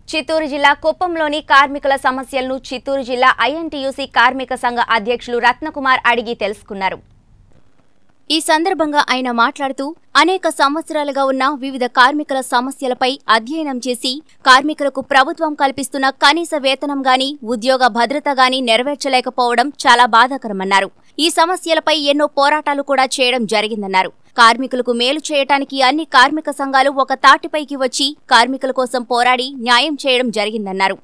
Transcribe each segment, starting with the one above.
చిత్తూరు జిల్లా కుప్పంలోని కార్మికుల సమస్యలను చిత్తూరు జిల్లా ఐఎన్టీయూసీ కార్మిక సంఘ అధ్యక్షులు రత్నకుమార్ అడిగి తెలుసుకున్నారు ఈ సందర్భంగా ఆయన మాట్లాడుతూ అనేక సంవత్సరాలుగా ఉన్న వివిధ కార్మికుల సమస్యలపై అధ్యయనం చేసి కార్మికులకు ప్రభుత్వం కల్పిస్తున్న కనీస వేతనం గాని ఉద్యోగ భద్రత గాని నెరవేర్చలేకపోవడం చాలా బాధాకరమన్నారు ఈ సమస్యలపై ఎన్నో పోరాటాలు కూడా చేయడం జరిగిందన్నారు కార్మికులకు మేలు చేయటానికి అన్ని కార్మిక సంఘాలు ఒక తాటిపైకి వచ్చి కార్మికుల కోసం పోరాడి న్యాయం చేయడం జరిగిందన్నారు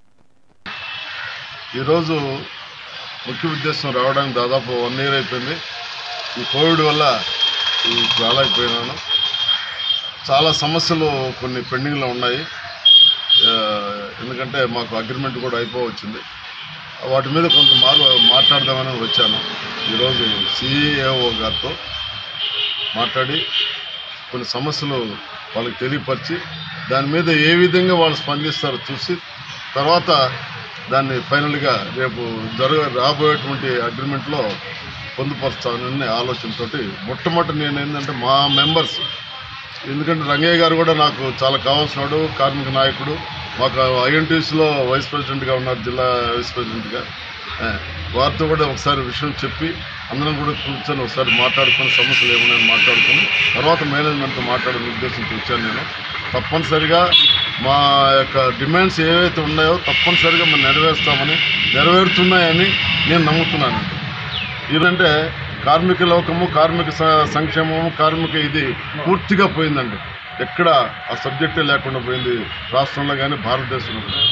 ఈరోజు ముఖ్య ఉద్దేశం రావడానికి దాదాపు వన్ ఇయర్ అయిపోయింది ఈ కోవిడ్ వల్ల ఈ రాలేకపోయినాను చాలా సమస్యలు కొన్ని పెండింగ్లో ఉన్నాయి ఆ, ఎందుకంటే మాకు అగ్రిమెంట్ కూడా అయిపోవచ్చింది వాటి మీద కొంత మారు మాట్లాడదామని వచ్చాను ఈరోజు సిఈఓ గారితో మాట్లాడి కొన్ని సమస్యలు వాళ్ళకి తెలియపరిచి దాని మీద ఏ విధంగా వాళ్ళు స్పందిస్తారో చూసి తర్వాత దాన్ని ఫైనల్గా రేపు జరగ రాబోయేటువంటి అగ్రిమెంట్లో పొందుపరచాలనే ఆలోచనతోటి మొట్టమొదటి నేను ఏంటంటే మా మెంబర్స్ ఎందుకంటే రంగయ్య గారు కూడా నాకు చాలా కావాల్సినాడు కార్మిక నాయకుడు మాకు ఐఎన్టీసీలో వైస్ ప్రెసిడెంట్గా ఉన్నారు జిల్లా వైస్ ప్రెసిడెంట్గా ఆ, వారితో కూడా ఒకసారి విషయం చెప్పి అందరం కూడా కూర్చొని ఒకసారి మాట్లాడుకొని సమస్యలు ఏమైనా మాట్లాడుకొని తర్వాత మేనేజ్మెంట్తో మాట్లాడే ఉద్దేశంతో వచ్చాను నేను తప్పనిసరిగా మా యొక్క డిమాండ్స్ ఏవైతే ఉన్నాయో తప్పనిసరిగా మనం నెరవేరుస్తామని నెరవేరుతున్నాయని నేను నమ్ముతున్నాను ఏంటంటే కార్మిక లోకము కార్మిక స- సంక్షేమము కార్మిక ఇది పూర్తిగా పోయిందండి ఎక్కడ ఆ సబ్జెక్టే లేకుండా పోయింది రాష్ట్రంలో కానీ భారతదేశంలో కానీ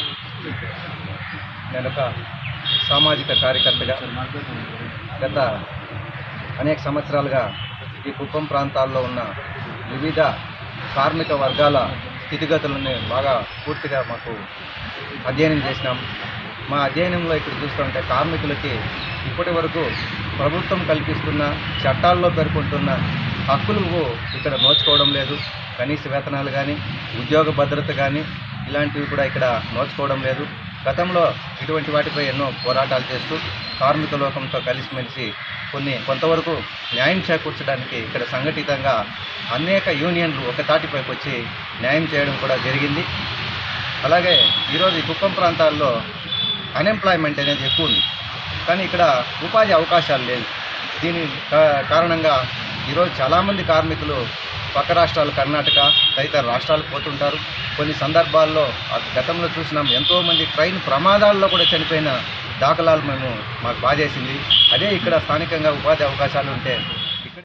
నేను ఒక సామాజిక కార్యకర్తగా గత అనేక సంవత్సరాలుగా ఈ కుప్పం ప్రాంతాల్లో ఉన్న వివిధ కార్మిక వర్గాల స్థితిగతులని బాగా పూర్తిగా మాకు అధ్యయనం చేసినాం మా అధ్యయనంలో ఇక్కడ చూస్తుంటే కార్మికులకి ఇప్పటి వరకు ప్రభుత్వం కల్పిస్తున్న చట్టాల్లో పేర్కొంటున్న హక్కులు ఇక్కడ నోచుకోవడం లేదు కనీస వేతనాలు కానీ ఉద్యోగ భద్రత కానీ ఇలాంటివి కూడా ఇక్కడ నోచుకోవడం లేదు గతంలో ఇటువంటి వాటిపై ఎన్నో పోరాటాలు చేస్తూ కార్మిక లోకంతో కలిసిమెలిసి కొన్ని కొంతవరకు న్యాయం చేకూర్చడానికి ఇక్కడ సంఘటితంగా అనేక యూనియన్లు ఒక తాటిపైకి వచ్చి న్యాయం చేయడం కూడా జరిగింది అలాగే ఈరోజు ఈ కుప్పం ప్రాంతాల్లో అన్ఎంప్లాయ్మెంట్ అనేది ఎక్కువ ఉంది కానీ ఇక్కడ ఉపాధి అవకాశాలు లేవు దీని కా- కారణంగా ఈరోజు చాలామంది కార్మికులు పక్క రాష్ట్రాలు కర్ణాటక తదితర రాష్ట్రాలకు పోతుంటారు కొన్ని సందర్భాల్లో ఆ గతంలో చూసినాం ఎంతోమంది ట్రైన్ ప్రమాదాల్లో కూడా చనిపోయిన దాఖలాలు మేము మాకు బాధేసింది అదే ఇక్కడ స్థానికంగా ఉపాధి అవకాశాలు ఉంటే